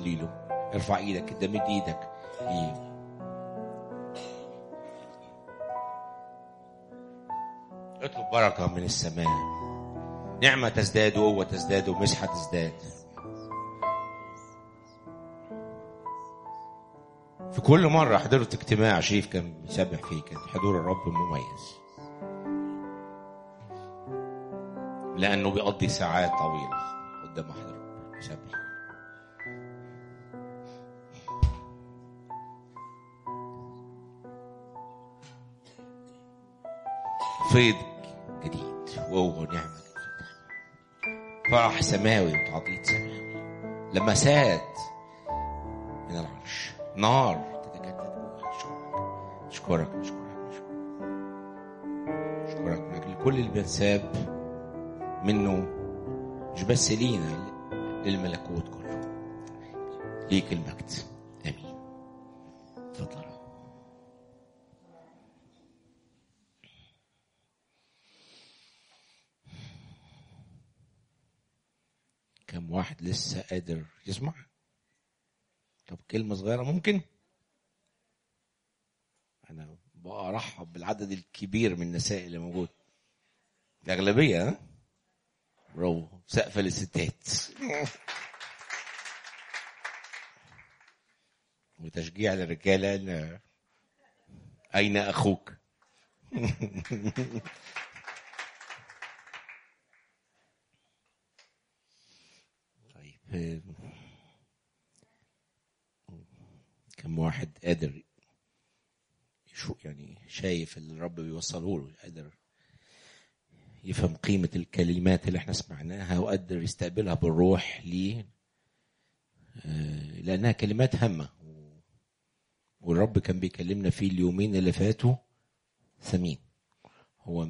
صلي له ارفع ايدك كده مد ايدك ليه اطلب بركة من السماء نعمة تزداد وقوة تزداد ومسحة تزداد في كل مرة حضرت اجتماع شريف كان بيسبح فيه كان حضور الرب مميز لأنه بيقضي ساعات طويلة قدام حضر الرب بيسبح فيض جديد وهو نعمة جديدة فرح سماوي وتعضيد سماوي لمسات من العرش نار تتجدد جواك اشكرك اشكرك اشكرك اشكرك من اجل كل اللي بينساب منه مش بس لينا للملكوت كله ليك المجد امين تفضل كم واحد لسه قادر يسمع طب كلمة صغيرة ممكن أنا بقى أرحب بالعدد الكبير من النساء اللي موجود الأغلبية ها برافو سقف للستات وتشجيع للرجالة إن أين أخوك طيب كم واحد قادر شو يعني شايف اللي الرب بيوصله له قادر يفهم قيمة الكلمات اللي احنا سمعناها وقدر يستقبلها بالروح ليه آه، لأنها كلمات هامة والرب كان بيكلمنا فيه اليومين اللي فاتوا ثمين هو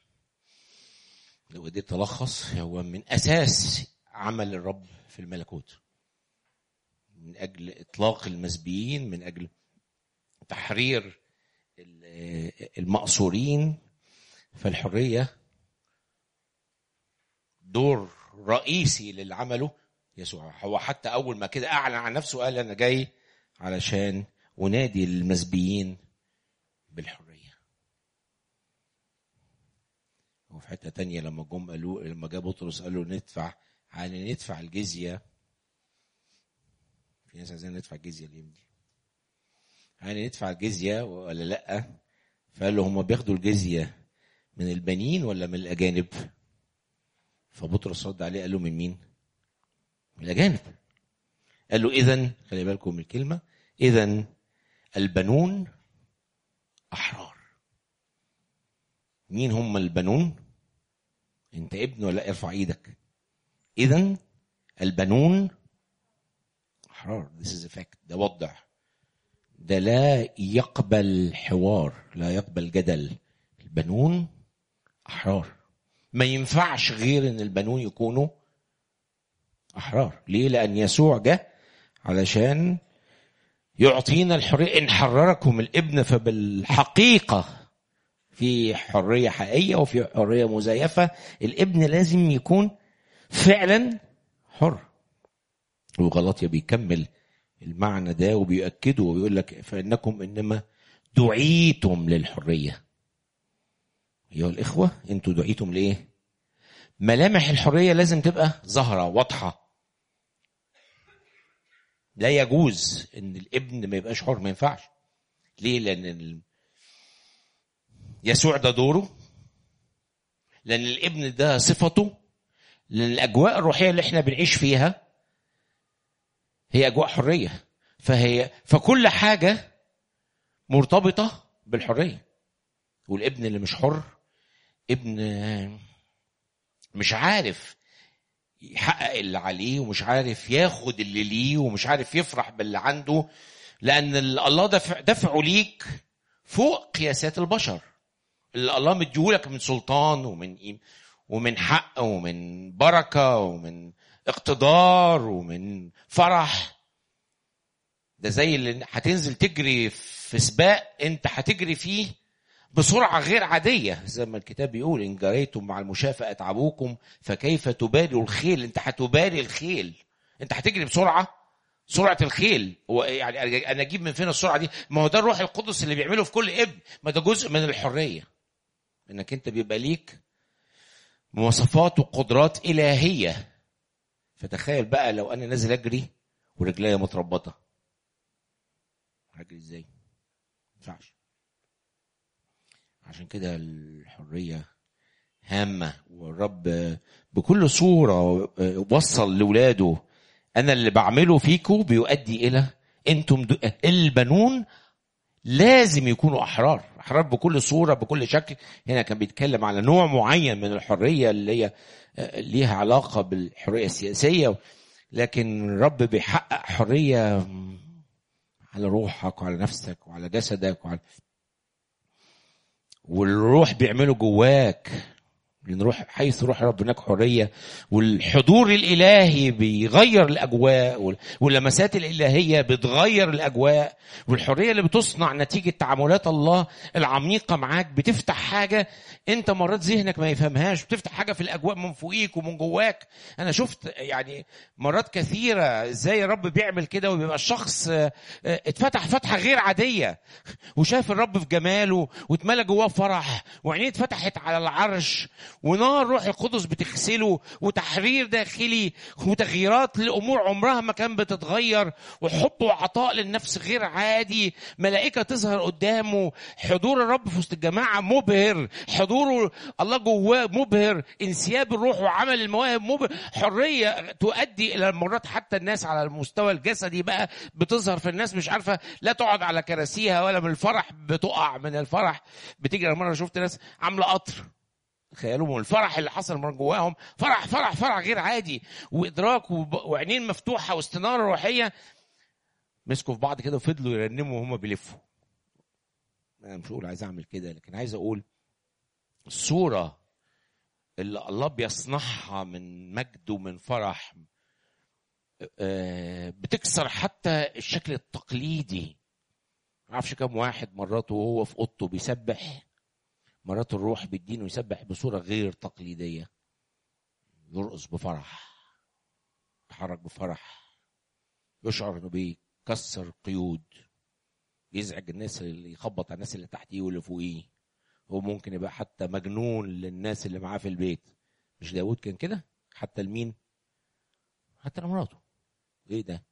لو قدرت ألخص هو من أساس عمل الرب في الملكوت من أجل إطلاق المسبيين من أجل تحرير المأسورين فالحرية دور رئيسي للي عمله يسوع هو حتى أول ما كده أعلن عن نفسه قال أنا جاي علشان أنادي المسبيين بالحرية وفي حتة تانية لما جم قالوا لما جاء بطرس قالوا ندفع على ندفع الجزية في ناس عايزين ندفع الجزية اليوم دي يعني ندفع الجزية ولا لأ فقال له هم بياخدوا الجزية من البنين ولا من الأجانب فبطرس رد عليه قال له من مين من الأجانب قال له إذا خلي بالكم من الكلمة إذا البنون أحرار مين هم البنون انت ابن ولا ارفع ايدك اذا البنون احرار this is a fact ده وضع ده لا يقبل حوار لا يقبل جدل البنون احرار ما ينفعش غير ان البنون يكونوا احرار ليه لان يسوع جه علشان يعطينا الحريه ان حرركم الابن فبالحقيقه في حريه حقيقيه وفي حريه مزيفه الابن لازم يكون فعلا حر وغلطيا بيكمل المعنى ده وبيؤكده وبيقول لك فانكم انما دعيتم للحريه ايها الاخوه انتوا دعيتم لايه ملامح الحريه لازم تبقى ظاهره واضحه لا يجوز ان الابن ما يبقاش حر ما ينفعش ليه لان يسوع ده دوره لان الابن ده صفته لان الاجواء الروحيه اللي احنا بنعيش فيها هي اجواء حريه فهي فكل حاجه مرتبطه بالحريه والابن اللي مش حر ابن مش عارف يحقق اللي عليه ومش عارف ياخد اللي ليه ومش عارف يفرح باللي عنده لان الله دفع دفعه ليك فوق قياسات البشر اللي الله مديهولك من سلطان ومن ومن حق ومن بركه ومن اقتدار ومن فرح ده زي اللي هتنزل تجري في سباق انت هتجري فيه بسرعة غير عادية زي ما الكتاب بيقول إن جريتم مع المشاة فأتعبوكم فكيف تباروا الخيل أنت هتباري الخيل أنت هتجري بسرعة سرعه الخيل هو يعني انا اجيب من فين السرعه دي ما هو ده الروح القدس اللي بيعمله في كل ابن ما ده جزء من الحريه انك انت بيبقى ليك مواصفات وقدرات الهيه فتخيل بقى لو انا نازل اجري ورجليا متربطه هجري ازاي ما ينفعش عشان كده الحريه هامه والرب بكل صوره وصل لاولاده انا اللي بعمله فيكم بيؤدي الى انتم البنون لازم يكونوا احرار احرار بكل صوره بكل شكل هنا كان بيتكلم على نوع معين من الحريه اللي هي ليها علاقه بالحريه السياسيه لكن الرب بيحقق حريه على روحك وعلى نفسك وعلى جسدك وعلى والروح بيعمله جواك لان روح حيث روح رب هناك حريه والحضور الالهي بيغير الاجواء واللمسات الالهيه بتغير الاجواء والحريه اللي بتصنع نتيجه تعاملات الله العميقه معاك بتفتح حاجه انت مرات ذهنك ما يفهمهاش بتفتح حاجه في الاجواء من فوقيك ومن جواك انا شفت يعني مرات كثيره ازاي الرب بيعمل كده وبيبقى الشخص اتفتح فتحه غير عاديه وشاف الرب في جماله واتملى جواه فرح وعينيه اتفتحت على العرش ونار روح القدس بتغسله وتحرير داخلي وتغييرات لامور عمرها ما كان بتتغير وحب وعطاء للنفس غير عادي ملائكه تظهر قدامه حضور الرب في وسط الجماعه مبهر حضور الله جواه مبهر انسياب الروح وعمل المواهب مبهر حريه تؤدي الى مرات حتى الناس على المستوى الجسدي بقى بتظهر في الناس مش عارفه لا تقعد على كراسيها ولا من الفرح بتقع من الفرح بتيجي مره شفت ناس عامله قطر تخيلوا من الفرح اللي حصل من جواهم فرح فرح فرح غير عادي وادراك وعينين مفتوحه واستناره روحيه مسكوا في بعض كده وفضلوا يرنموا وهم بيلفوا انا مش هقول عايز اعمل كده لكن عايز اقول الصوره اللي الله بيصنعها من مجد ومن فرح بتكسر حتى الشكل التقليدي ما اعرفش كم واحد مراته وهو في اوضته بيسبح مرات الروح بيدينه يسبح بصوره غير تقليديه يرقص بفرح يتحرك بفرح يشعر انه بيكسر قيود يزعج الناس اللي يخبط على الناس اللي تحتيه واللي فوقيه هو ممكن يبقى حتى مجنون للناس اللي معاه في البيت مش داود كان كده حتى لمين حتى لمراته ايه ده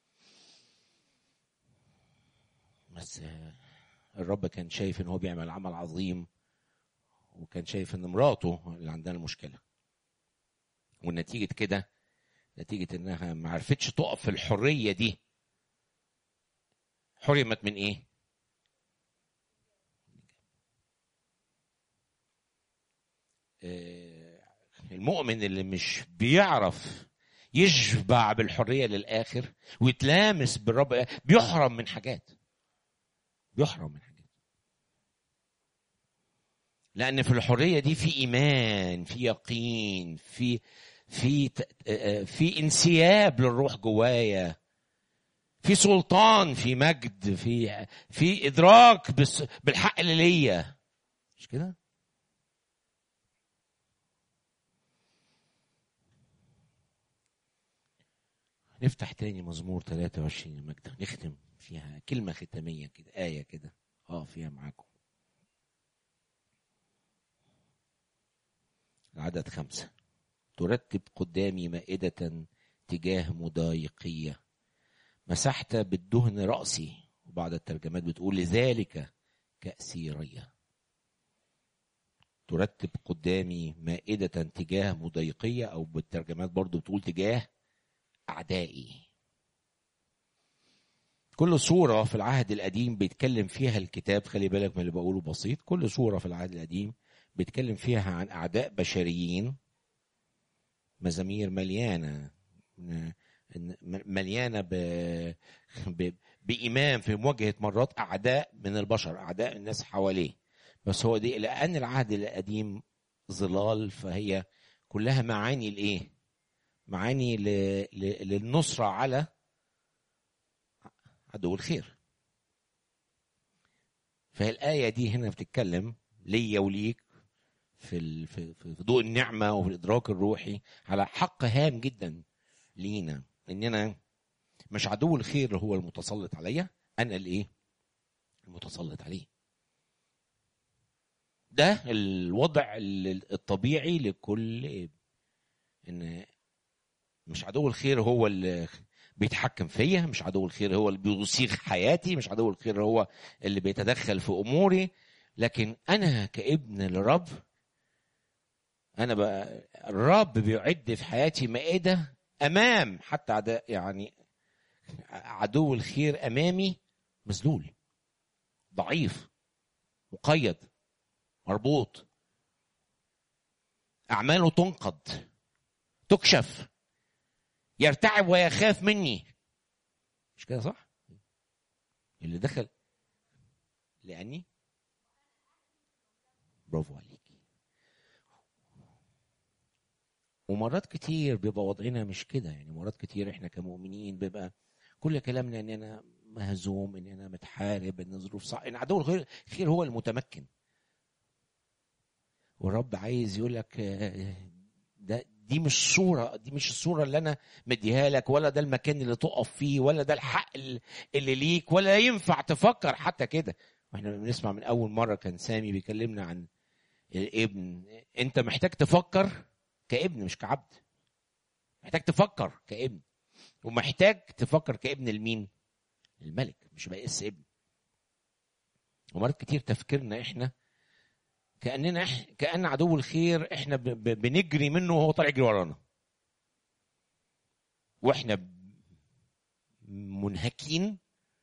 بس الرب كان شايف ان هو بيعمل عمل عظيم وكان شايف ان مراته اللي عندها المشكله ونتيجه كده نتيجه انها ما عرفتش تقف في الحريه دي حرمت من ايه المؤمن اللي مش بيعرف يشبع بالحريه للاخر ويتلامس بالرب بيحرم من حاجات بيحرم من حاجات لان في الحريه دي في ايمان في يقين في في في انسياب للروح جوايا في سلطان في مجد في في ادراك بالحق اللي ليا مش كده نفتح تاني مزمور 23 المجد نختم فيها كلمة ختامية كده آية كده اه فيها معاكم العدد خمسة ترتب قدامي مائدة تجاه مضايقية مسحت بالدهن رأسي وبعض الترجمات بتقول لذلك كأسي ريا ترتب قدامي مائدة تجاه مضايقية أو بالترجمات برضو بتقول تجاه أعدائي كل صورة في العهد القديم بيتكلم فيها الكتاب خلي بالك من اللي بقوله بسيط كل صورة في العهد القديم بيتكلم فيها عن أعداء بشريين مزامير مليانة مليانة ب... ب... بإيمان في مواجهة مرات أعداء من البشر أعداء الناس حواليه بس هو دي لأن العهد القديم ظلال فهي كلها معاني الإيه؟ معاني ل... ل... للنصرة على عدو الخير فالآية دي هنا بتتكلم ليا وليك في ال... في في ضوء النعمة وفي الإدراك الروحي على حق هام جدا لينا إننا مش عدو الخير هو المتسلط عليا انا الايه المتسلط عليه ده الوضع الطبيعي لكل ابن ان مش عدو الخير هو اللي بيتحكم فيا مش عدو الخير هو اللي بيصيغ حياتي مش عدو الخير هو اللي بيتدخل في اموري لكن انا كابن للرب انا بقى الرب بيعد في حياتي مائده امام حتى عدا يعني عدو الخير امامي مذلول ضعيف مقيد مربوط اعماله تنقض تكشف يرتعب ويخاف مني مش كده صح اللي دخل لاني برافو عليك ومرات كتير بيبقى وضعنا مش كده يعني مرات كتير احنا كمؤمنين بيبقى كل كلامنا ان انا مهزوم ان انا متحارب ان ظروف صعبه ان عدو الخير الخير هو المتمكن والرب عايز يقول لك ده دي مش صورة دي مش الصورة اللي أنا مديها لك ولا ده المكان اللي تقف فيه ولا ده الحق اللي ليك ولا ينفع تفكر حتى كده واحنا بنسمع من أول مرة كان سامي بيكلمنا عن الابن أنت محتاج تفكر كابن مش كعبد محتاج تفكر كابن ومحتاج تفكر كابن لمين؟ الملك مش بس ابن ومرات كتير تفكيرنا احنا كاننا إح... كان عدو الخير احنا ب... ب... بنجري منه وهو طالع يجري ورانا واحنا منهكين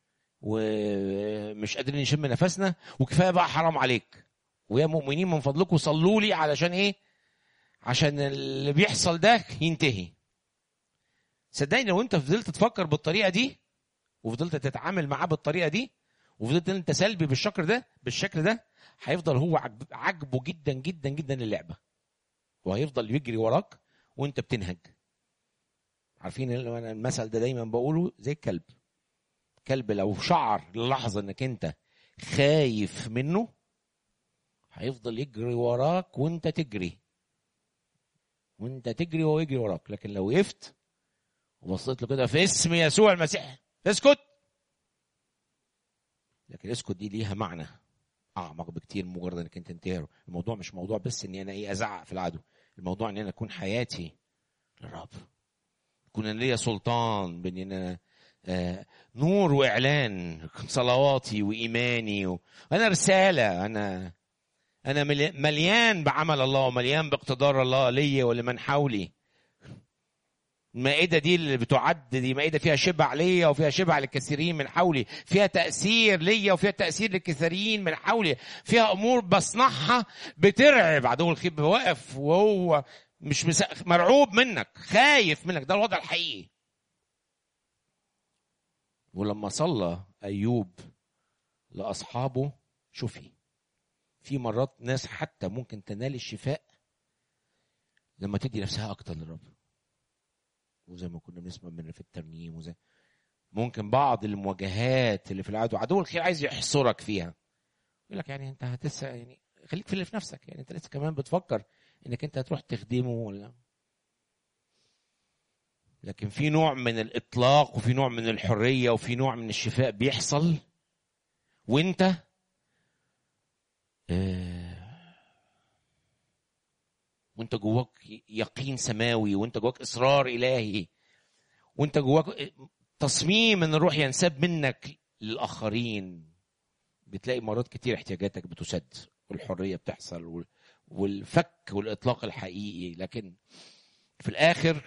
ومش قادرين نشم نفسنا وكفايه بقى حرام عليك ويا مؤمنين من فضلكم صلوا لي علشان ايه عشان اللي بيحصل ده ينتهي صدقني لو انت فضلت تفكر بالطريقه دي وفضلت تتعامل معاه بالطريقه دي وفضلت انت سلبي بالشكل ده بالشكل ده هيفضل هو عاجبه جدا جدا جدا اللعبه وهيفضل يجري وراك وانت بتنهج عارفين انا المثل ده دايما بقوله زي الكلب كلب لو شعر للحظه انك انت خايف منه هيفضل يجري وراك وانت تجري وانت تجري وهو يجري وراك لكن لو وقفت وبصيت له كده في اسم يسوع المسيح اسكت لكن اسكت دي ليها معنى اعمق بكتير من مجرد انك انت تنتهره الموضوع مش موضوع بس اني انا ايه ازعق في العدو الموضوع ان انا اكون حياتي للرب يكون انا ليا سلطان بان انا آه نور واعلان صلواتي وايماني و... انا رساله انا انا مليان بعمل الله ومليان باقتدار الله ليا ولمن حولي المائدة دي اللي بتعد دي مائدة فيها شبع ليا وفيها شبع للكثيرين من حولي فيها تأثير ليا وفيها تأثير للكثيرين من حولي فيها أمور بصنعها بترعب عدو الخير واقف وهو مش مسا... مرعوب منك خايف منك ده الوضع الحقيقي ولما صلى أيوب لأصحابه شوفي في مرات ناس حتى ممكن تنال الشفاء لما تدي نفسها أكتر للرب وزي ما كنا بنسمع من في الترنيم وزي ممكن بعض المواجهات اللي في العدو عدو الخير عايز يحصرك فيها يقول لك يعني انت هتس يعني خليك في اللي في نفسك يعني انت لسه كمان بتفكر انك انت هتروح تخدمه ولا لكن في نوع من الاطلاق وفي نوع من الحريه وفي نوع من الشفاء بيحصل وانت آه وانت جواك يقين سماوي وانت جواك اصرار الهي وانت جواك تصميم ان الروح ينساب منك للاخرين بتلاقي مرات كتير احتياجاتك بتسد والحريه بتحصل والفك والاطلاق الحقيقي لكن في الاخر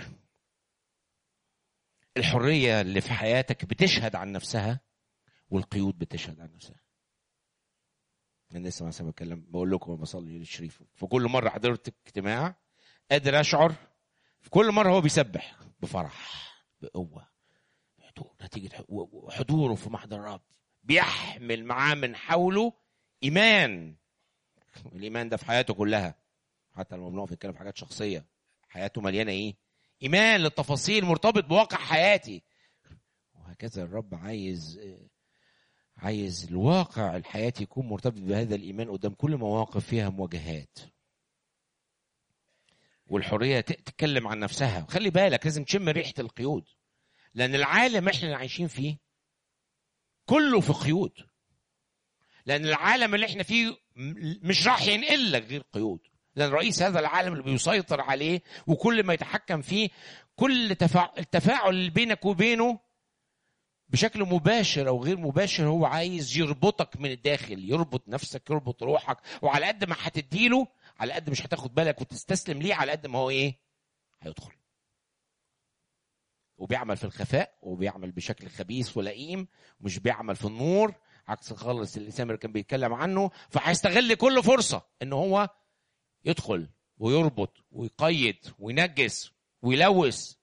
الحريه اللي في حياتك بتشهد عن نفسها والقيود بتشهد عن نفسها انا لسه مثلا بتكلم بقول لكم بصلي للشريف في كل مره حضرت اجتماع قادر اشعر في كل مره هو بيسبح بفرح بقوه حضور نتيجه حضوره في محضر الرب بيحمل معاه من حوله ايمان الايمان ده في حياته كلها حتى لما بنقف نتكلم في حاجات شخصيه حياته مليانه ايه ايمان للتفاصيل مرتبط بواقع حياتي وهكذا الرب عايز عايز الواقع الحياة يكون مرتبط بهذا الإيمان قدام كل مواقف فيها مواجهات والحرية تتكلم عن نفسها خلي بالك لازم تشم ريحة القيود لان العالم احنا عايشين فيه كله في قيود لان العالم اللي احنا فيه مش راح ينقل لك غير قيود لان رئيس هذا العالم اللي بيسيطر عليه وكل ما يتحكم فيه كل تفاعل التفاعل اللي بينك وبينه بشكل مباشر او غير مباشر هو عايز يربطك من الداخل يربط نفسك يربط روحك وعلى قد ما هتديله على قد مش هتاخد بالك وتستسلم ليه على قد ما هو ايه هيدخل وبيعمل في الخفاء وبيعمل بشكل خبيث ولئيم ومش بيعمل في النور عكس خالص اللي سامر كان بيتكلم عنه فهيستغل كل فرصه ان هو يدخل ويربط ويقيد وينجس ويلوث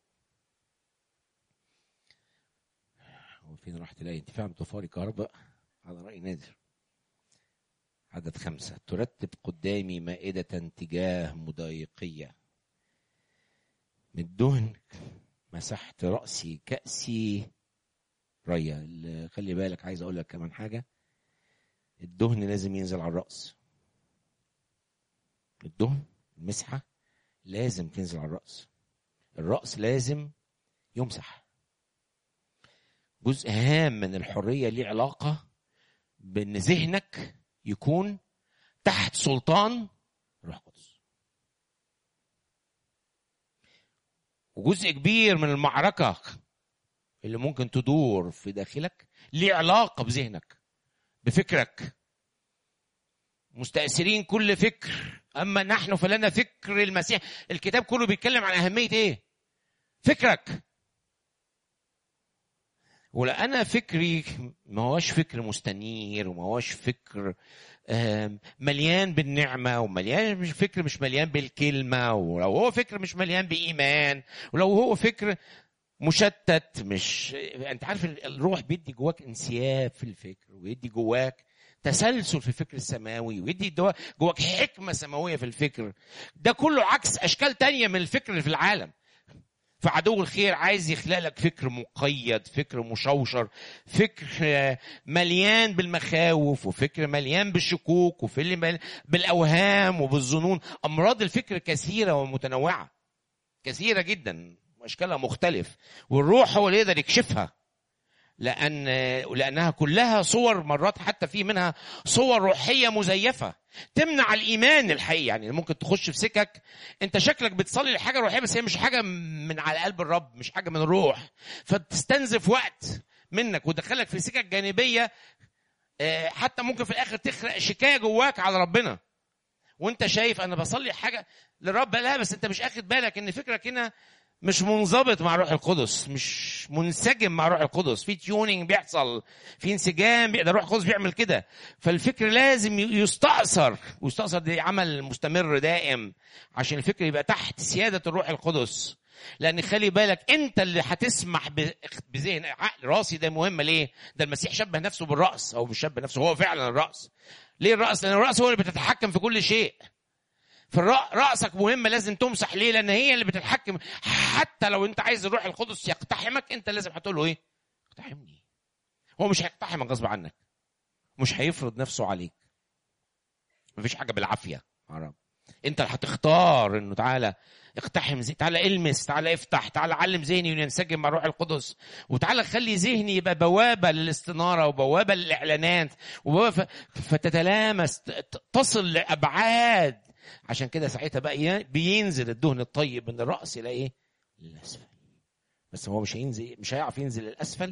فين راحت الايه انت فاهم طفاري كهرباء على راي نادر عدد خمسة ترتب قدامي مائدة تجاه مضايقية من الدهن مسحت رأسي كأسي ريا خلي بالك عايز أقول لك كمان حاجة الدهن لازم ينزل على الرأس الدهن المسحة لازم تنزل على الرأس الرأس لازم يمسح جزء هام من الحرية ليه علاقة بأن ذهنك يكون تحت سلطان روح قدس وجزء كبير من المعركة اللي ممكن تدور في داخلك ليه علاقة بذهنك بفكرك مستأثرين كل فكر أما نحن فلنا فكر المسيح الكتاب كله بيتكلم عن أهمية إيه فكرك ولا انا فكري ما هوش فكر مستنير وما هوش فكر مليان بالنعمه ومليان مش فكر مش مليان بالكلمه ولو هو فكر مش مليان بايمان ولو هو فكر مشتت مش انت عارف الروح بيدي جواك انسياب في الفكر ويدي جواك تسلسل في الفكر السماوي ويدي جواك حكمه سماويه في الفكر ده كله عكس اشكال تانية من الفكر اللي في العالم فعدو الخير عايز يخلق لك فكر مقيد فكر مشوشر فكر مليان بالمخاوف وفكر مليان بالشكوك وفكر بالاوهام وبالظنون امراض الفكر كثيره ومتنوعه كثيره جدا واشكالها مختلف والروح هو اللي يقدر يكشفها لان لانها كلها صور مرات حتى في منها صور روحيه مزيفه تمنع الايمان الحقيقي يعني ممكن تخش في سكك انت شكلك بتصلي لحاجه روحيه بس هي مش حاجه من على قلب الرب مش حاجه من الروح فتستنزف وقت منك وتدخلك في سكك جانبيه حتى ممكن في الاخر تخلق شكايه جواك على ربنا وانت شايف انا بصلي حاجه للرب لا بس انت مش اخد بالك ان فكرك هنا مش منضبط مع روح القدس مش منسجم مع روح القدس في تيونينج بيحصل في انسجام بيقدر روح القدس بيعمل كده فالفكر لازم يستأثر ويستأثر دي عمل مستمر دائم عشان الفكر يبقى تحت سيادة الروح القدس لان خلي بالك انت اللي هتسمح بذهن عقل راسي ده مهم ليه ده المسيح شبه نفسه بالراس او مش شبه نفسه هو فعلا الراس ليه الراس لان الراس هو اللي بتتحكم في كل شيء فرأسك مهمة لازم تمسح ليه؟ لأن هي اللي بتتحكم حتى لو أنت عايز الروح القدس يقتحمك أنت لازم هتقول له إيه؟ اقتحمني. هو مش هيقتحمك غصب عنك. مش هيفرض نفسه عليك. مفيش حاجة بالعافية عرب. أنت اللي هتختار إنه تعالى اقتحم زي تعالى المس تعالى افتح تعالى علم ذهني وينسجم مع الروح القدس وتعالى خلي ذهني يبقى بوابة للاستنارة وبوابة للإعلانات وبوابة فتتلامس تصل لأبعاد عشان كده ساعتها بقى بينزل الدهن الطيب من الراس الى ايه؟ للاسفل. بس هو مش هينزل مش هيعرف ينزل للاسفل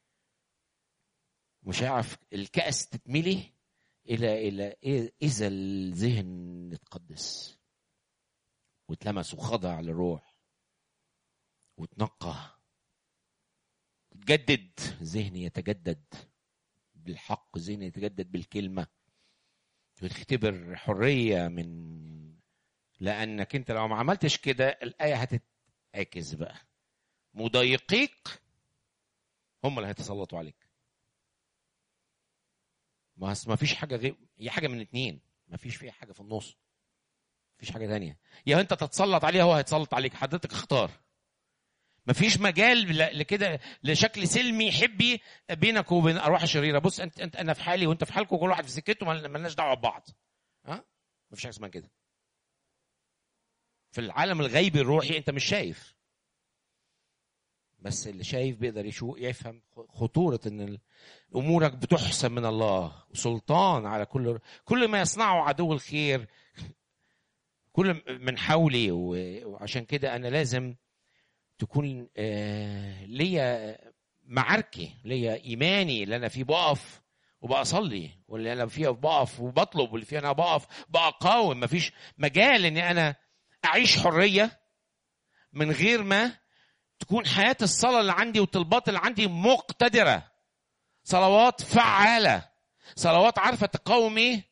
مش هيعرف الكأس تتملي الى الى إيه اذا الذهن اتقدس واتلمس وخضع للروح وتنقى تجدد ذهني يتجدد بالحق ذهني يتجدد بالكلمه بتختبر حرية من لأنك أنت لو ما عملتش كده الآية هتتعكس بقى مضايقيك هم اللي هيتسلطوا عليك ما ما فيش حاجة غير هي حاجة من اتنين ما فيش فيها حاجة في النص مفيش حاجة تانية يا انت تتسلط عليه هو هيتسلط عليك حضرتك اختار مفيش مجال لكده لشكل سلمي حبي بينك وبين ارواح الشريره بص انت, انت انا في حالي وانت في حالكم كل واحد في سكته مالناش دعوه ببعض ها مفيش حاجه اسمها كده في العالم الغيبي الروحي انت مش شايف بس اللي شايف بيقدر يشوف يفهم خطورة ان امورك بتحسن من الله وسلطان على كل كل ما يصنعه عدو الخير كل من حولي وعشان كده انا لازم تكون آه، ليا معاركي ليا ايماني اللي انا فيه بقف وبصلي واللي انا فيها بقف وبطلب واللي فيها انا بقف بقاوم مفيش مجال اني انا اعيش حريه من غير ما تكون حياه الصلاه اللي عندي والطلبات اللي عندي مقتدره صلوات فعاله صلوات عارفه تقاوم ايه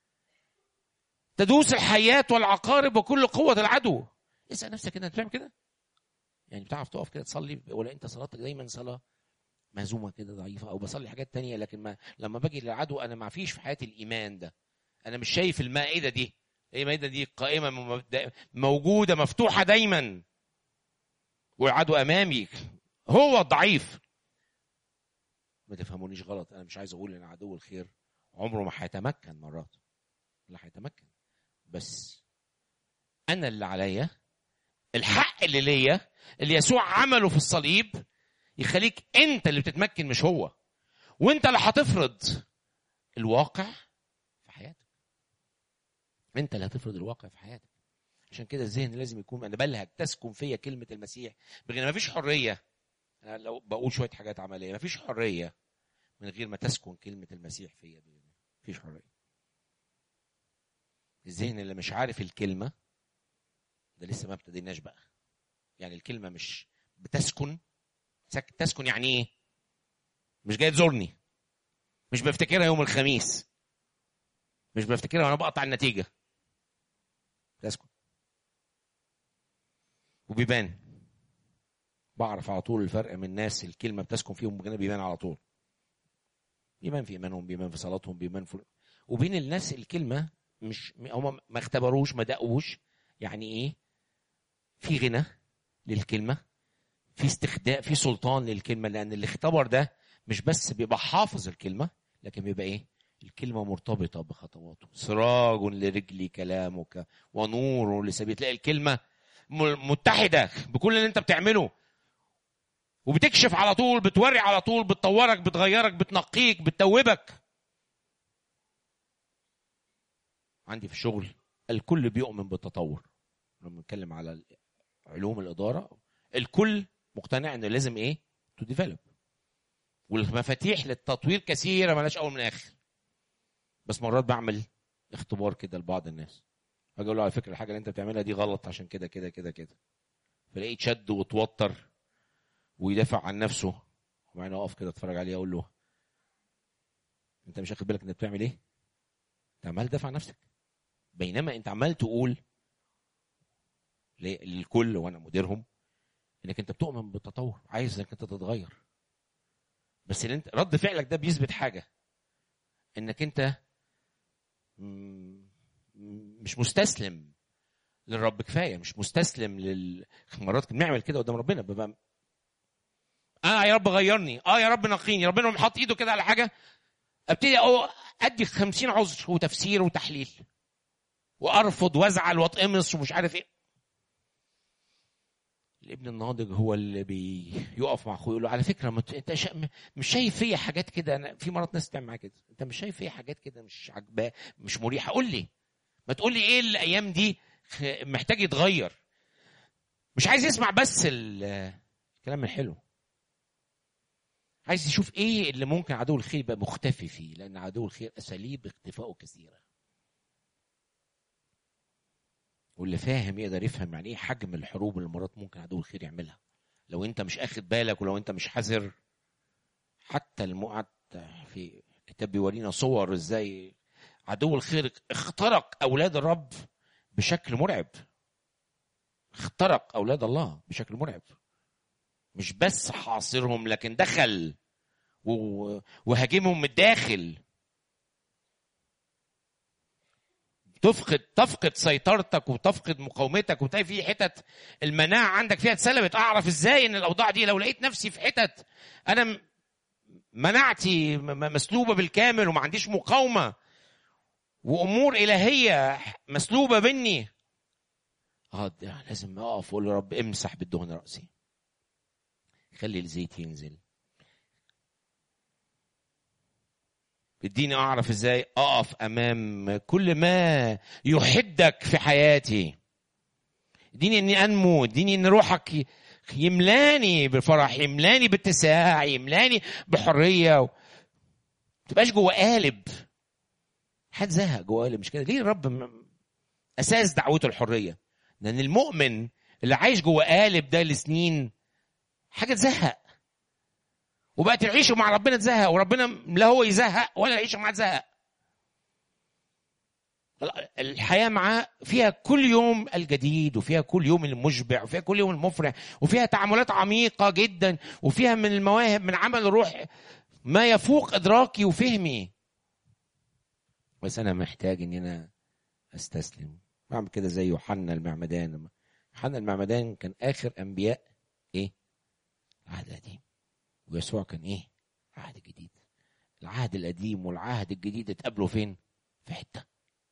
تدوس الحياه والعقارب وكل قوه العدو اسال نفسك كده انت بتعمل كده يعني بتعرف تقف كده تصلي ولا انت صلاتك دايما صلاه مهزومه كده ضعيفه او بصلي حاجات تانية لكن ما لما باجي للعدو انا ما فيش في حياتي الايمان ده انا مش شايف المائده دي المائده دي قائمه موجوده مفتوحه دايما والعدو امامي هو الضعيف ما تفهمونيش غلط انا مش عايز اقول ان عدو الخير عمره ما هيتمكن مرات لا هيتمكن بس انا اللي عليا الحق اللي ليا اللي يسوع عمله في الصليب يخليك انت اللي بتتمكن مش هو وانت اللي هتفرض الواقع في حياتك انت اللي هتفرض الواقع في حياتك عشان كده الذهن لازم يكون انا بلهج تسكن فيا كلمه المسيح بغير ما فيش حريه انا لو بقول شويه حاجات عمليه ما فيش حريه من غير ما تسكن كلمه المسيح فيا مفيش حريه الذهن اللي مش عارف الكلمه ده لسه ما ابتديناش بقى يعني الكلمه مش بتسكن تسكن يعني ايه مش جاي تزورني مش بفتكرها يوم الخميس مش بفتكرها وانا بقطع النتيجه تسكن وبيبان بعرف على طول الفرق من الناس الكلمه بتسكن فيهم بيبان على طول بيبان في ايمانهم بيبان في صلاتهم بيبان في وبين الناس الكلمه مش هم ما اختبروش ما دقوش يعني ايه في غنى للكلمه في استخدام في سلطان للكلمه لان اللي اختبر ده مش بس بيبقى حافظ الكلمه لكن بيبقى ايه الكلمه مرتبطه بخطواته سراج لرجلي كلامك ونور لسبيل تلاقي الكلمه متحده بكل اللي انت بتعمله وبتكشف على طول بتوري على طول بتطورك بتغيرك بتنقيك بتتوبك عندي في الشغل الكل بيؤمن بالتطور لما بنتكلم على علوم الاداره الكل مقتنع انه لازم ايه تو ديفلوب والمفاتيح للتطوير كثيره ملاش اول من اخر بس مرات بعمل اختبار كده لبعض الناس اجي اقول له على فكره الحاجه اللي انت بتعملها دي غلط عشان كده كده كده كده فلاقيه يتشد وتوتر ويدافع عن نفسه وبعدين اقف كده اتفرج عليه اقول له انت مش واخد بالك انت بتعمل ايه؟ انت عمال تدافع عن نفسك بينما انت عمال تقول للكل وانا مديرهم انك انت بتؤمن بالتطور عايز انك انت تتغير بس اللي انت رد فعلك ده بيثبت حاجه انك انت مش مستسلم للرب كفايه مش مستسلم لل مرات بنعمل كده قدام ربنا ببقى اه يا رب غيرني اه يا رب نقيني ربنا حاطط ايده كده على حاجه ابتدي ادي خمسين عذر وتفسير وتحليل وارفض وازعل واتقمص ومش عارف ايه الابن الناضج هو اللي بيقف مع اخوه يقول له على فكره مت... انت شا... مش شايف فيا حاجات كده انا في مرات ناس تعمل معايا كده انت مش شايف فيا حاجات كده مش عاجباه مش مريحه قول لي ما تقول لي ايه الايام دي محتاج يتغير مش عايز يسمع بس الكلام الحلو عايز يشوف ايه اللي ممكن عدو الخير يبقى مختفي فيه لان عدو الخير اساليب اختفائه كثيره واللي فاهم يقدر يفهم يعني ايه حجم الحروب اللي مرات ممكن عدو الخير يعملها لو انت مش اخد بالك ولو انت مش حذر حتى المقعد في كتاب بيورينا صور ازاي عدو الخير اخترق اولاد الرب بشكل مرعب اخترق اولاد الله بشكل مرعب مش بس حاصرهم لكن دخل وهاجمهم من الداخل تفقد تفقد سيطرتك وتفقد مقاومتك وتلاقي في حتت المناعه عندك فيها اتسلبت اعرف ازاي ان الاوضاع دي لو لقيت نفسي في حتت انا مناعتي مسلوبه بالكامل وما عنديش مقاومه وامور الهيه مسلوبه مني اه لازم اقف واقول يا رب امسح بالدهن راسي خلي الزيت ينزل اديني اعرف ازاي اقف امام كل ما يحدك في حياتي اديني اني انمو اديني ان روحك يملاني بالفرح يملاني باتساع يملاني بحريه و... تبقاش جوه قالب حد زهق جوه قالب مش كده ليه الرب م... اساس دعوته الحريه لان المؤمن اللي عايش جوه قالب ده لسنين حاجه تزهق وبقت العيشه مع ربنا تزهق وربنا لا هو يزهق ولا العيشه معاه تزهق الحياة معاه فيها كل يوم الجديد وفيها كل يوم المشبع وفيها كل يوم المفرح وفيها تعاملات عميقة جدا وفيها من المواهب من عمل الروح ما يفوق إدراكي وفهمي بس أنا محتاج إن أنا أستسلم بعمل كده زي يوحنا المعمدان يوحنا المعمدان كان آخر أنبياء إيه؟ العهد القديم ويسوع كان إيه؟ العهد الجديد العهد القديم والعهد الجديد اتقابلوا فين؟ في حته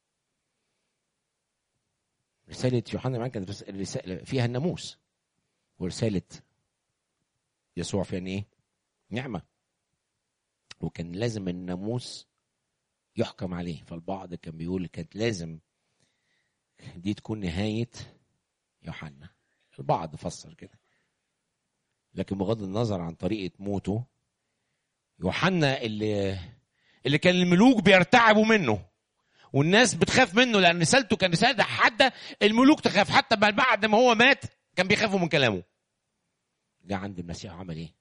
رسالة يوحنا معاك كانت رسالة فيها الناموس ورسالة يسوع فيها ايه؟ نعمة وكان لازم الناموس يحكم عليه فالبعض كان بيقول كانت لازم دي تكون نهاية يوحنا البعض فسر كده لكن بغض النظر عن طريقة موته يوحنا اللي اللي كان الملوك بيرتعبوا منه والناس بتخاف منه لان رسالته كان رساله حاده الملوك تخاف حتى بعد ما هو مات كان بيخافوا من كلامه جه عند المسيح عمل ايه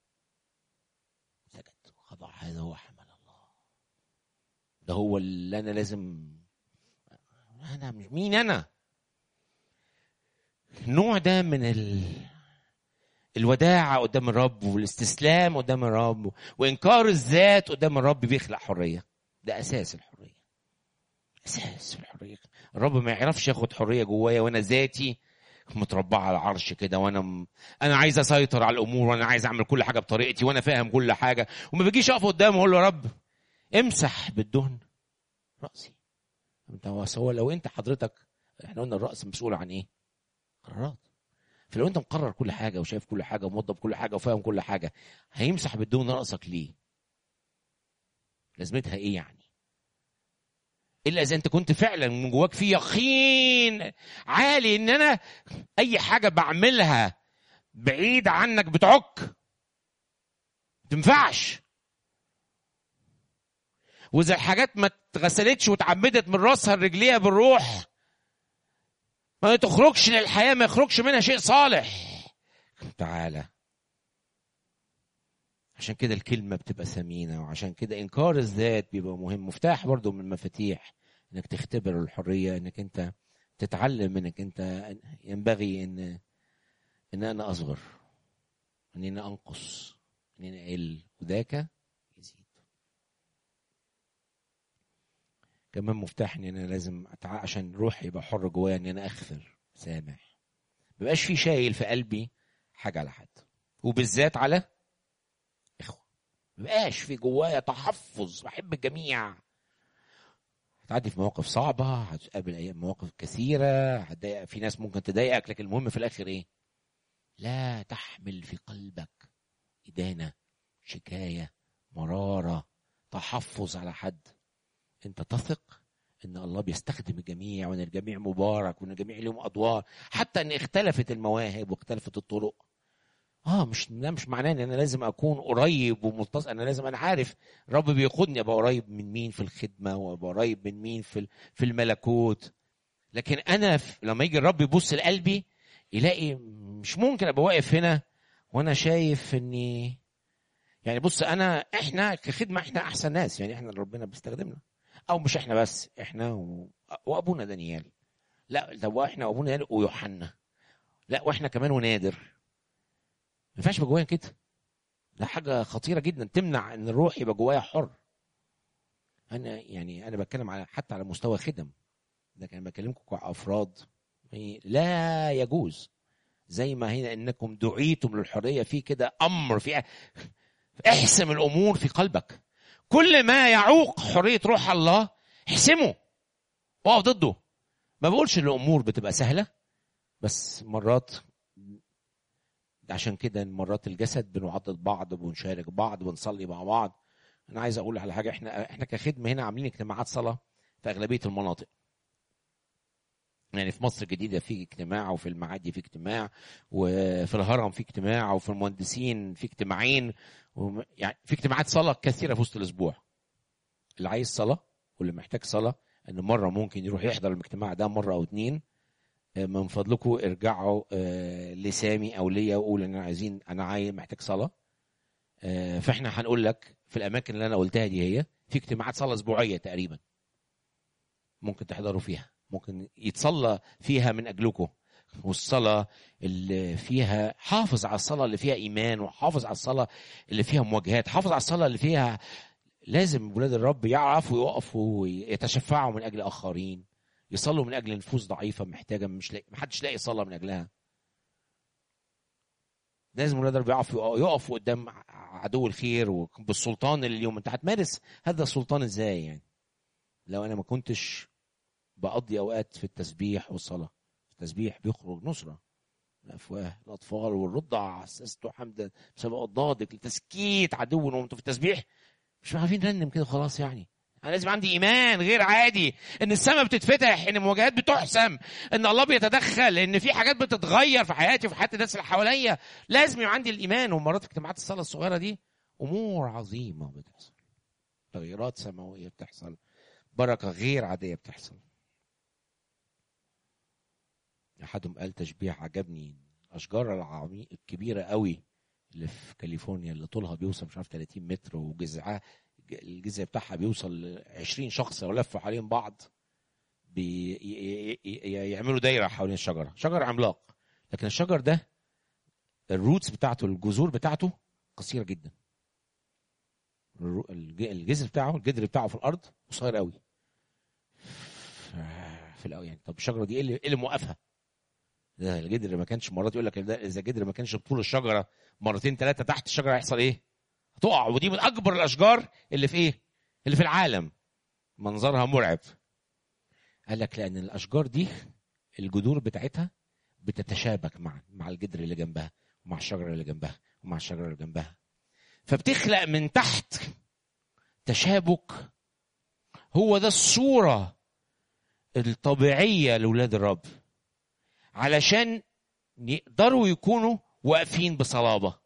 سكت خضع هذا هو حمل الله ده هو اللي انا لازم انا مش مين انا النوع ده من ال... الوداعة قدام الرب والاستسلام قدام الرب وإنكار الذات قدام الرب بيخلق حرية ده أساس الحرية اساس في الحريه الرب ما يعرفش ياخد حريه جوايا وانا ذاتي متربعه على العرش كده وانا م... انا عايز اسيطر على الامور وانا عايز اعمل كل حاجه بطريقتي وانا فاهم كل حاجه وما بيجيش اقف قدامه اقول له يا رب امسح بالدهن راسي انت هو لو انت حضرتك احنا قلنا الراس مسؤول عن ايه؟ قرارات فلو انت مقرر كل حاجه وشايف كل حاجه وموظف كل حاجه وفاهم كل حاجه هيمسح بالدهن راسك ليه؟ لازمتها ايه يعني؟ الا اذا انت كنت فعلا من جواك في يقين عالي ان انا اي حاجه بعملها بعيد عنك بتعك ما تنفعش واذا الحاجات ما اتغسلتش واتعمدت من راسها لرجليها بالروح ما تخرجش للحياه ما يخرجش منها شيء صالح تعالى عشان كده الكلمة بتبقى ثمينة وعشان كده إنكار الذات بيبقى مهم مفتاح برضو من المفاتيح إنك تختبر الحرية إنك أنت تتعلم إنك أنت ينبغي إن إن أنا أصغر إن أنا أنقص إن أنا أقل وذاك يزيد كمان مفتاح إن أنا لازم أتع... عشان روحي يبقى حر جوايا إن أنا أغفر سامح مبقاش في شايل في قلبي حاجة على حد وبالذات على اخوه مبقاش في جوايا تحفظ بحب الجميع هتعدي في مواقف صعبة هتقابل أيام مواقف كثيرة هتضايق في ناس ممكن تضايقك لكن المهم في الآخر إيه؟ لا تحمل في قلبك إدانة شكاية مرارة تحفظ على حد أنت تثق ان الله بيستخدم الجميع وان الجميع مبارك وان الجميع لهم ادوار حتى ان اختلفت المواهب واختلفت الطرق اه مش ده مش معناه ان انا لازم اكون قريب ومتصل انا لازم انا عارف الرب بيقودني ابقى قريب من مين في الخدمه وابقى قريب من مين في في الملكوت لكن انا لما يجي الرب يبص لقلبي يلاقي مش ممكن ابقى واقف هنا وانا شايف اني يعني بص انا احنا كخدمه احنا احسن ناس يعني احنا اللي ربنا بيستخدمنا او مش احنا بس احنا و... وابونا دانيال لا ده احنا وابونا دانيال ويوحنا لا واحنا كمان ونادر ما ينفعش يبقى جوايا كده ده حاجه خطيره جدا تمنع ان الروح يبقى جوايا حر انا يعني انا بتكلم على حتى على مستوى خدم لكن بكلمكم كافراد لا يجوز زي ما هنا انكم دعيتم للحريه في كده امر في احسم الامور في قلبك كل ما يعوق حريه روح الله احسمه واقف ضده ما بقولش ان الامور بتبقى سهله بس مرات عشان كده مرات الجسد بنعضد بعض وبنشارك بعض وبنصلي مع بعض انا عايز اقول على حاجه احنا احنا كخدمه هنا عاملين اجتماعات صلاه في اغلبيه المناطق يعني في مصر الجديدة في اجتماع وفي المعادي في اجتماع وفي الهرم في اجتماع وفي المهندسين في اجتماعين وم- يعني في اجتماعات صلاة كثيرة في وسط الأسبوع اللي عايز صلاة واللي محتاج صلاة إن مرة ممكن يروح يحضر الاجتماع ده مرة أو اتنين آه، من فضلكم ارجعوا آه، لسامي أو ليا وقول إن أنا عايزين أنا عايز محتاج صلاة آه، فإحنا هنقول لك في الأماكن اللي أنا قلتها دي هي في اجتماعات صلاة أسبوعية تقريبا ممكن تحضروا فيها ممكن يتصلى فيها من اجلكم والصلاه اللي فيها حافظ على الصلاه اللي فيها ايمان وحافظ على الصلاه اللي فيها مواجهات حافظ على الصلاه اللي فيها لازم ولاد الرب يعرفوا يقفوا ويتشفعوا من اجل اخرين يصلوا من اجل نفوس ضعيفه محتاجه مش لاقي محدش لاقي صلاه من اجلها لازم ولاد الرب يقفوا يقفوا قدام عدو الخير وبالسلطان اللي اليوم انت هتمارس هذا السلطان ازاي يعني لو انا ما كنتش بقضي اوقات في التسبيح والصلاه التسبيح بيخرج نصره الافواه الاطفال والرضع عسست حمدا بسبب اضدادك لتسكيت عدو وانتوا في التسبيح مش عارفين نرنم كده خلاص يعني انا لازم عندي ايمان غير عادي ان السماء بتتفتح ان المواجهات بتحسم ان الله بيتدخل ان في حاجات بتتغير في حياتي وفي حياه الناس اللي حواليا لازم يبقى عندي الايمان ومرات في اجتماعات الصلاه الصغيره دي امور عظيمه بتحصل تغييرات سماويه بتحصل بركه غير عاديه بتحصل احدهم قال تشبيه عجبني الاشجار العميق الكبيره قوي اللي في كاليفورنيا اللي طولها بيوصل مش عارف 30 متر وجذعها الجذع بتاعها بيوصل ل 20 شخص لو لفوا حوالين بعض بي ي- ي- ي- يعملوا دايره حوالين الشجره شجر عملاق لكن الشجر ده الروتس بتاعته الجذور بتاعته قصيره جدا الرو- الج- الجذر بتاعه الجذر بتاعه في الارض قصير قوي ف- في الاول يعني طب الشجره دي ايه اللي, إيه اللي موقفها؟ ده الجدر ما كانش مرات يقول لك ده اذا الجدر ما كانش بطول الشجره مرتين ثلاثه تحت الشجره هيحصل ايه؟ هتقع ودي من اكبر الاشجار اللي في ايه؟ اللي في العالم منظرها مرعب قال لك لان الاشجار دي الجذور بتاعتها بتتشابك مع مع الجدر اللي جنبها ومع الشجره اللي جنبها ومع الشجره اللي جنبها فبتخلق من تحت تشابك هو ده الصوره الطبيعيه لاولاد الرب علشان يقدروا يكونوا واقفين بصلابه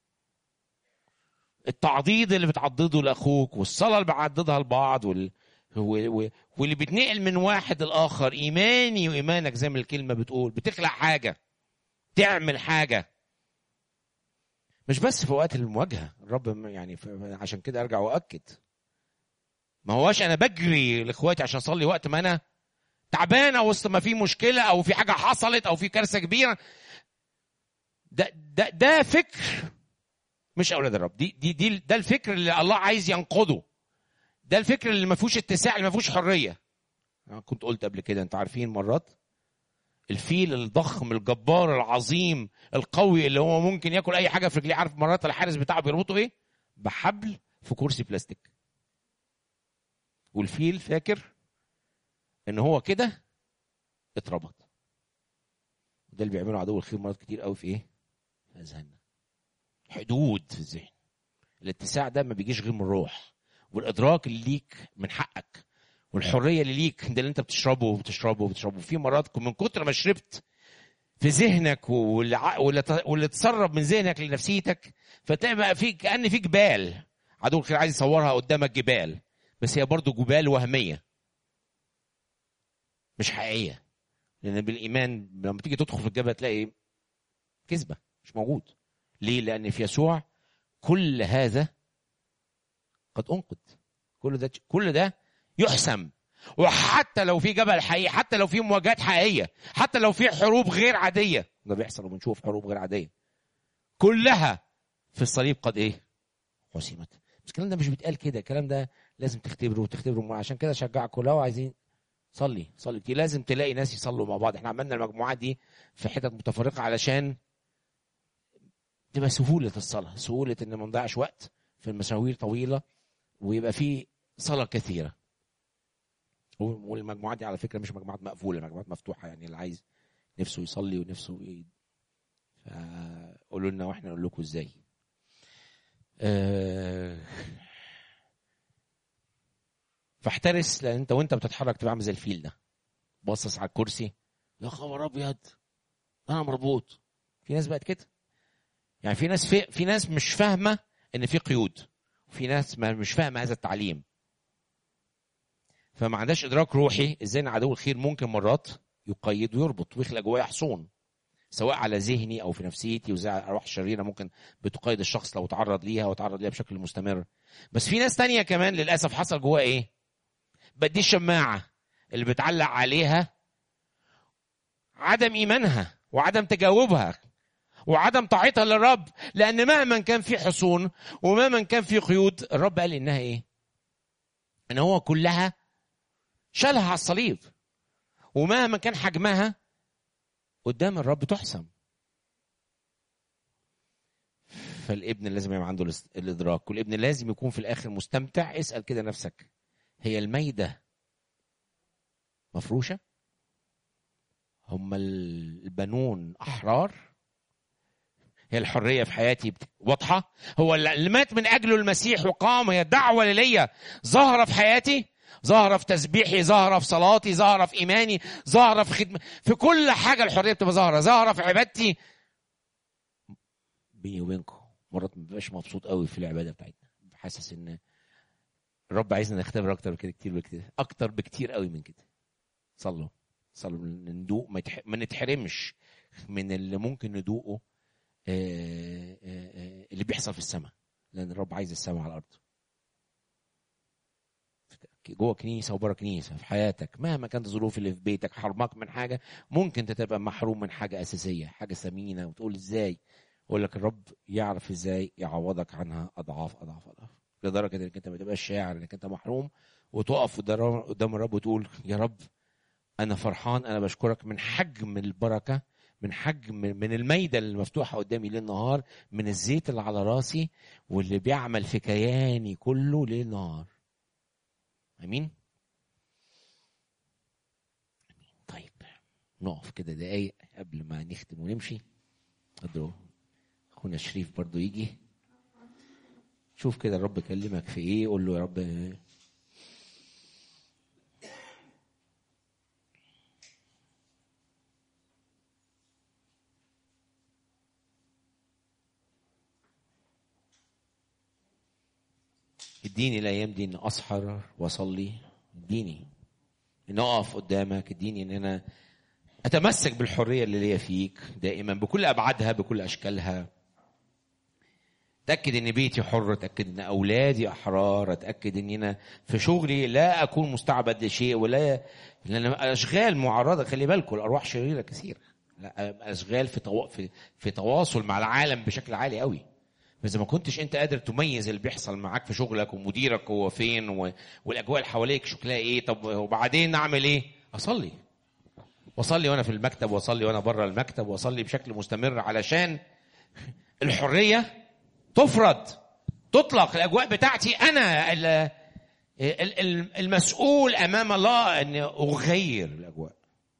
التعضيد اللي بتعضده لاخوك والصلاه اللي بعضدها لبعض وال... و- و- واللي بتنقل من واحد لاخر ايماني وايمانك زي ما الكلمه بتقول بتخلق حاجه تعمل حاجه مش بس في وقت المواجهه الرب م- يعني ف- عشان كده ارجع واكد ما هواش انا بجري لاخواتي عشان اصلي وقت ما انا تعبانه وسط ما في مشكله او في حاجه حصلت او في كارثه كبيره ده ده ده فكر مش اولاد الرب دي دي دي ده الفكر اللي الله عايز ينقضه ده الفكر اللي ما فيهوش اتساع اللي ما فيهوش حريه أنا كنت قلت قبل كده انتوا عارفين مرات الفيل الضخم الجبار العظيم القوي اللي هو ممكن ياكل اي حاجه في رجليه عارف مرات الحارس بتاعه بيربطه ايه بحبل في كرسي بلاستيك والفيل فاكر ان هو كده اتربط ده اللي بيعمله عدو الخير مرات كتير قوي في ايه في اذهاننا حدود في الذهن الاتساع ده ما بيجيش غير من الروح والادراك اللي ليك من حقك والحريه اللي ليك ده اللي انت بتشربه وبتشربه وبتشربه في مرات من كتر ما شربت في ذهنك واللي ع- واللي ت- واللي تسرب من ذهنك لنفسيتك فتلاقي بقى في كان في جبال عدو الخير عايز يصورها قدامك جبال بس هي برضو جبال وهميه مش حقيقيه لان بالايمان لما تيجي تدخل في الجبل تلاقي كذبه مش موجود ليه لان في يسوع كل هذا قد انقذ كل ده كل ده يحسم وحتى لو في جبل حقيقي حتى لو في مواجهات حقيقيه حتى لو في حروب غير عاديه ده بيحصل وبنشوف حروب غير عاديه كلها في الصليب قد ايه حسمت بس الكلام ده مش بيتقال كده الكلام ده لازم تختبره وتختبره عشان كده اشجعكم لو عايزين صلي صلي كتير لازم تلاقي ناس يصلوا مع بعض احنا عملنا المجموعات دي في حتت متفرقه علشان تبقى سهوله الصلاه سهوله ان ما نضيعش وقت في المساوير طويله ويبقى في صلاه كثيره والمجموعات دي على فكره مش مجموعات مقفوله مجموعات مفتوحه يعني اللي عايز نفسه يصلي ونفسه ي... فقولوا لنا واحنا نقول لكم ازاي آه، فاحترس لان انت وانت بتتحرك تبقى عامل زي الفيل ده باصص على الكرسي يا خبر ابيض انا مربوط في ناس بقت كده يعني في ناس في, في ناس مش فاهمه ان في قيود وفي ناس ما مش فاهمه هذا التعليم فما عندهاش ادراك روحي ازاي ان عدو الخير ممكن مرات يقيد ويربط ويخلق جوايا حصون سواء على ذهني او في نفسيتي وزي ارواح شريره ممكن بتقيد الشخص لو تعرض ليها وتعرض ليها بشكل مستمر بس في ناس تانية كمان للاسف حصل جواها ايه بدي الشماعه اللي بتعلق عليها عدم ايمانها وعدم تجاوبها وعدم طاعتها للرب لان مهما كان في حصون ومهما كان في قيود الرب قال انها ايه ان هو كلها شالها على الصليب ومهما كان حجمها قدام الرب تحسم فالابن لازم يبقى عنده الادراك والابن لازم يكون في الاخر مستمتع اسال كده نفسك هي الميده مفروشه هم البنون احرار هي الحريه في حياتي واضحه هو اللي مات من اجله المسيح وقام هي الدعوه ليا ظاهره في حياتي ظاهره في تسبيحي ظاهره في صلاتي ظاهره في ايماني ظاهره في خدمه في كل حاجه الحريه بتبقى ظاهره ظاهره في عبادتي بيني وبينكم مرات ما ببقاش مبسوط قوي في العباده بتاعتنا حاسس ان الرب عايزنا نختبر اكتر كده كتير بكتير اكتر بكتير قوي من كده صلوا صلوا ندوق ما, يتح... ما نتحرمش من اللي ممكن ندوقه آه، آه، آه، اللي بيحصل في السماء لان الرب عايز السماء على الارض جوه كنيسه وبره كنيسه في حياتك مهما كانت الظروف اللي في بيتك حرمك من حاجه ممكن تبقى محروم من حاجه اساسيه حاجه ثمينه وتقول ازاي اقول لك الرب يعرف ازاي يعوضك عنها اضعاف اضعاف اضعاف لدرجه انك انت ما تبقاش شاعر انك انت محروم وتقف قدام الرب وتقول يا رب انا فرحان انا بشكرك من حجم البركه من حجم من الميده المفتوحه قدامي ليل نهار من الزيت اللي على راسي واللي بيعمل في كياني كله ليل نهار امين طيب نقف كده دقايق قبل ما نختم ونمشي قدروا اخونا شريف برضو يجي شوف كده الرب كلمك في ايه قول له يا رب اديني الايام دي ان اسحر واصلي اديني ان اقف قدامك اديني ان انا اتمسك بالحريه اللي ليا فيك دائما بكل ابعادها بكل اشكالها اتاكد ان بيتي حر اتاكد ان اولادي احرار اتاكد ان انا في شغلي لا اكون مستعبد لشيء ولا لان اشغال معرضه خلي بالكم الارواح شريره كثيره لا اشغال في طو... في في تواصل مع العالم بشكل عالي قوي فاذا ما كنتش انت قادر تميز اللي بيحصل معاك في شغلك ومديرك هو فين و... والاجواء اللي حواليك شكلها ايه طب وبعدين اعمل ايه اصلي واصلي وانا في المكتب واصلي وانا بره المكتب واصلي بشكل مستمر علشان الحريه تفرض تطلق الاجواء بتاعتي انا المسؤول امام الله ان اغير الاجواء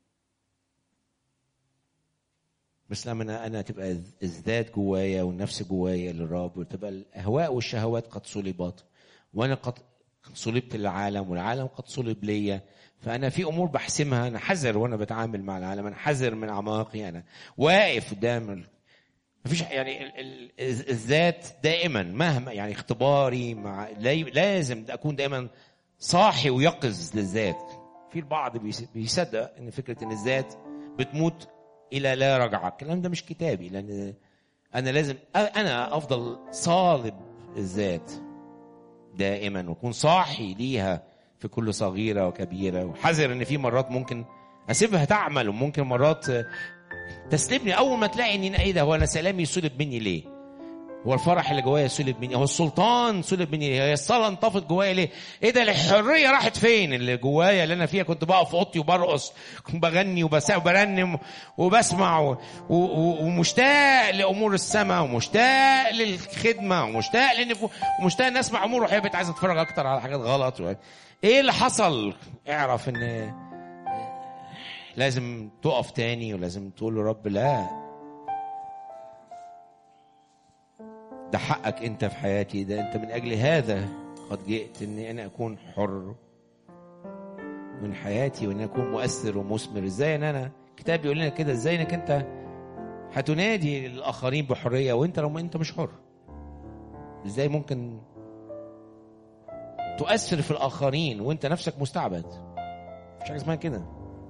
بس لما انا انا تبقى الذات جوايا والنفس جوايا للرب وتبقى الاهواء والشهوات قد صلبت وانا قد صلبت للعالم والعالم قد صلب ليا فانا في امور بحسمها انا حذر وانا بتعامل مع العالم انا حذر من اعماقي انا واقف قدام مفيش يعني الذات دائما مهما يعني اختباري مع لازم اكون دائما صاحي ويقظ للذات في البعض بيصدق ان فكره ان الذات بتموت الى لا رجعه الكلام ده مش كتابي لان انا لازم انا افضل صالب الذات دائما واكون صاحي ليها في كل صغيره وكبيره وحذر ان في مرات ممكن اسيبها تعمل وممكن مرات تسلبني اول ما تلاقي ان ايه ده هو انا سلامي سلب مني ليه هو الفرح اللي جوايا سلب مني هو السلطان سلب مني ليه هي الصلاه انطفت جوايا ليه ايه ده الحريه راحت فين اللي جوايا اللي انا فيها كنت بقف في اوضتي وبرقص وبغني وبرنم وبسمع ومشتاق لامور السماء ومشتاق للخدمه ومشتاق للنفو ومشتاق ان اسمع امور روحيه بقيت عايز اتفرج اكتر على حاجات غلط ايه اللي حصل اعرف ان لازم تقف تاني ولازم تقول له رب لا ده حقك انت في حياتي ده انت من اجل هذا قد جئت اني انا اكون حر من حياتي وان اكون مؤثر ومثمر ازاي ان انا الكتاب بيقول لنا كده ازاي انك انت هتنادي الاخرين بحريه وانت لو انت مش حر ازاي ممكن تؤثر في الاخرين وانت نفسك مستعبد مش حاجه اسمها كده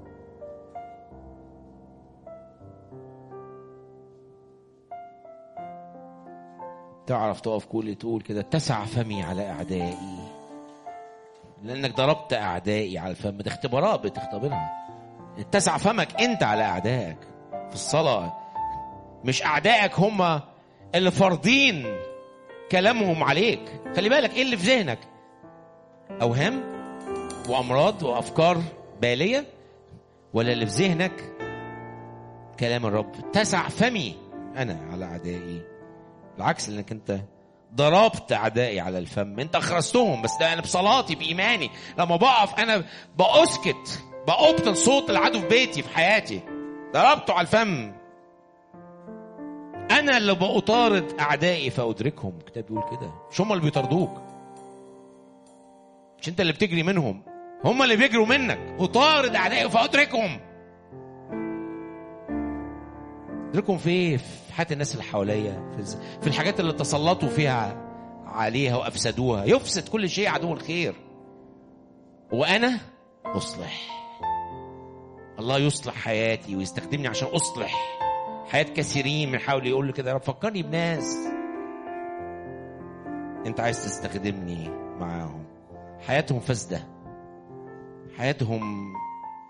تعرف تقف كل تقول كده اتسع فمي على اعدائي لانك ضربت اعدائي على الفم ده اختبارات بتختبرها اتسع فمك انت على اعدائك في الصلاه مش اعدائك هم اللي فارضين كلامهم عليك خلي بالك ايه اللي في ذهنك اوهام وامراض وافكار باليه ولا اللي في ذهنك كلام الرب اتسع فمي انا على اعدائي بالعكس لانك انت ضربت اعدائي على الفم انت اخرستهم بس ده انا بصلاتي بايماني لما بقف انا باسكت بأبطل صوت العدو في بيتي في حياتي ضربته على الفم انا اللي بأطارد اعدائي فادركهم الكتاب بيقول كده مش هم اللي بيطاردوك مش انت اللي بتجري منهم هم اللي بيجروا منك اطارد اعدائي فادركهم ادركهم في ايه في حياه الناس اللي حواليا في, في الحاجات اللي تسلطوا فيها عليها وافسدوها يفسد كل شيء عدو الخير وانا اصلح الله يصلح حياتي ويستخدمني عشان اصلح حياه كثيرين من حاول يقول لي كده يا رب فكرني بناس انت عايز تستخدمني معاهم حياتهم فاسده حياتهم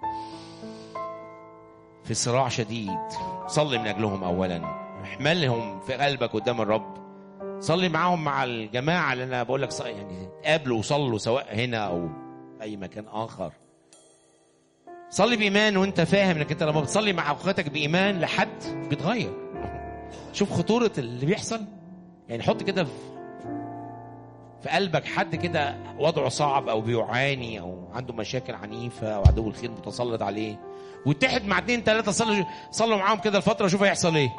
في صراع شديد صلي من اجلهم اولا احملهم في قلبك قدام الرب صلي معاهم مع الجماعه اللي انا بقول لك يعني قابلوا وصلوا سواء هنا او اي مكان اخر صلي بايمان وانت فاهم انك انت لما بتصلي مع اخواتك بايمان لحد بيتغير شوف خطوره اللي بيحصل يعني حط كده في في قلبك حد كده وضعه صعب او بيعاني او عنده مشاكل عنيفه او عدو الخير متسلط عليه واتحد مع اتنين تلاته صلوا صلوا معاهم كده الفتره شوف هيحصل ايه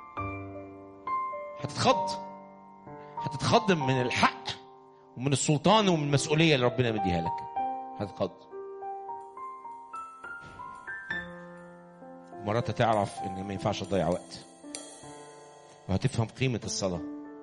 هتتخض هتتخض من الحق ومن السلطان ومن المسؤوليه اللي ربنا مديها لك هتتخض مرات هتعرف ان ما ينفعش تضيع وقت وهتفهم قيمه الصلاه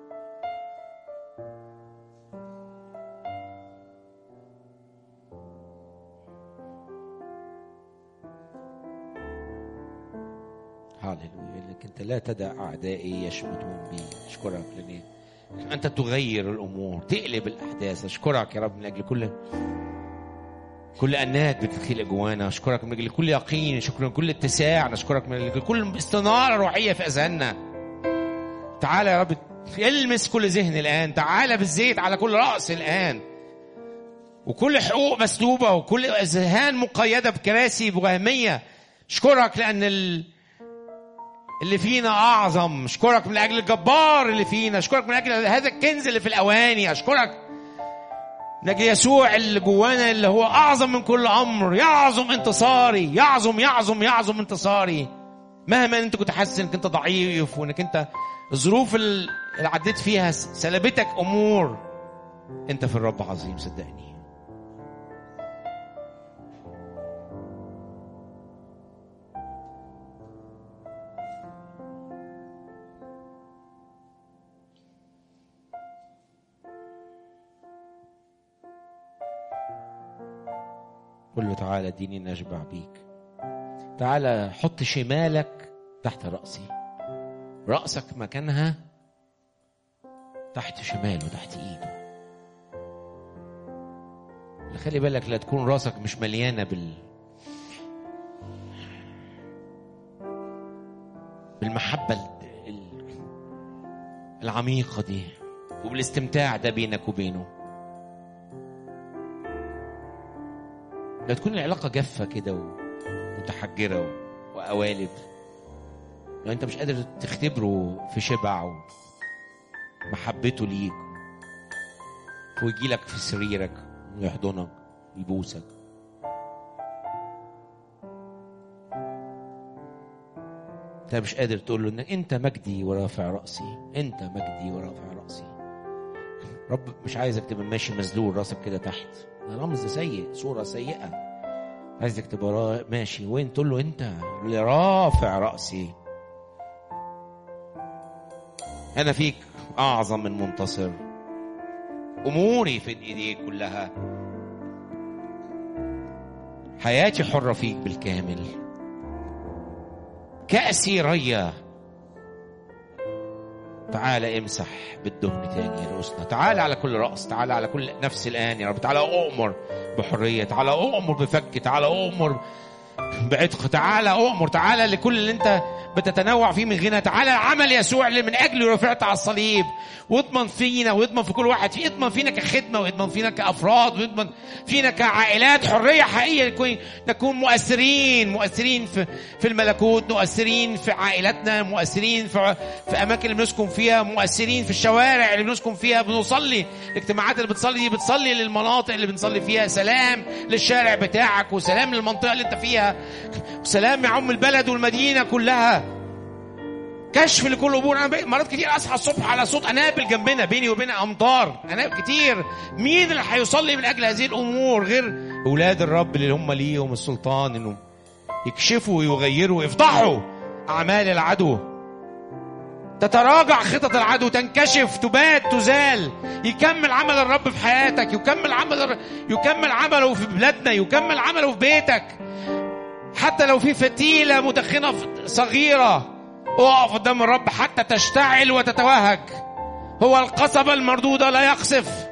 هاليلويا لك انت لا تدع اعدائي يشمتون بي اشكرك لاني انت تغير الامور تقلب الاحداث اشكرك يا رب من اجل كل كل انات بتدخل جوانا اشكرك من اجل كل يقين شكرا كل اتساع نشكرك من اجل كل استناره روحيه في اذهاننا تعالى يا رب المس كل ذهن الان تعالى بالزيت على كل راس الان وكل حقوق مسلوبه وكل اذهان مقيده بكراسي وهميه اشكرك لان ال... اللي فينا اعظم اشكرك من اجل الجبار اللي فينا اشكرك من اجل هذا الكنز اللي في الاواني اشكرك من اجل يسوع اللي جوانا اللي هو اعظم من كل امر يعظم انتصاري يعظم يعظم يعظم انتصاري مهما انت كنت حاسس انك انت ضعيف وانك انت الظروف اللي عديت فيها سلبتك امور انت في الرب عظيم صدقني قل له تعالى اديني نشبع بيك تعالى حط شمالك تحت رأسي رأسك مكانها تحت شماله تحت ايده خلي بالك لا تكون راسك مش مليانة بال بالمحبة العميقة دي وبالاستمتاع ده بينك وبينه لا تكون العلاقة جافة كده ومتحجرة وقوالب لو انت مش قادر تختبره في شبع ومحبته ليك ويجي لك في سريرك ويحضنك ويبوسك انت مش قادر تقول له انك انت مجدي ورافع راسي انت مجدي ورافع راسي رب مش عايزك تبقى ماشي مذلول راسك كده تحت ده رمز سيء صوره سيئه عايزك تبقى را- ماشي وين تقول له انت اللي رافع راسي انا فيك اعظم من منتصر اموري في ايديك كلها حياتي حره فيك بالكامل كأسي ريا تعال امسح بالدهن تاني رؤوسنا تعال على كل رأس تعال على كل نفس الآن يا رب تعال أؤمر بحرية تعال أؤمر بفك تعال أؤمر بعتق تعالى أؤمر تعالى لكل اللي أنت بتتنوع فيه من غنى تعالى عمل يسوع اللي من أجله رفعت على الصليب واضمن فينا واضمن في كل واحد فيه اضمن فينا كخدمة واضمن فينا كأفراد واضمن فينا كعائلات حرية حقيقية نكون نكون مؤثرين مؤثرين في في الملكوت مؤثرين في عائلاتنا مؤثرين في في أماكن اللي بنسكن فيها مؤثرين في الشوارع اللي بنسكن فيها بنصلي الاجتماعات اللي بتصلي دي بتصلي للمناطق اللي بنصلي فيها سلام للشارع بتاعك وسلام للمنطقة اللي انت فيها وسلام يعم البلد والمدينة كلها كشف لكل امور انا بقى- مرات كتير اصحى الصبح على صوت انابل جنبنا بيني وبين امطار انابل كتير مين اللي هيصلي من اجل هذه الامور غير اولاد الرب اللي هم ليهم السلطان انه يكشفوا ويغيروا ويفضحوا اعمال العدو تتراجع خطط العدو تنكشف تبات تزال يكمل عمل الرب في حياتك يكمل عمل الر- يكمل عمله في بلادنا يكمل عمله في بيتك حتى لو في فتيلة مدخنة ف- صغيرة اقف قدام الرب حتى تشتعل وتتوهج هو القصبة المردودة لا يقصف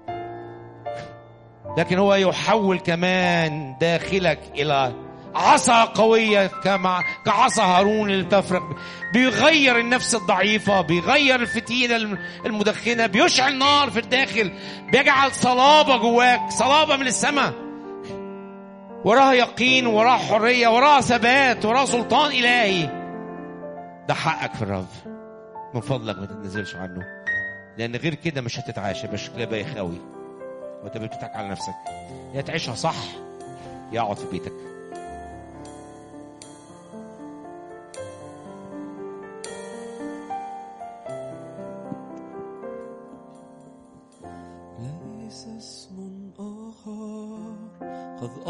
لكن هو يحول كمان داخلك إلى عصا قوية كما كعصا هارون اللي بتفرق بيغير النفس الضعيفة بيغير الفتيلة الم- المدخنة بيشعل نار في الداخل بيجعل صلابة جواك صلابة من السماء وراها يقين وراها حرية وراها ثبات وراها سلطان إلهي ده حقك في الرب من فضلك ما تتنزلش عنه لأن غير كده مش هتتعاش يبقى شكلها بايخ قوي وانت بتضحك على نفسك يا تعيشها صح يا اقعد في بيتك ليس اسم آخر قد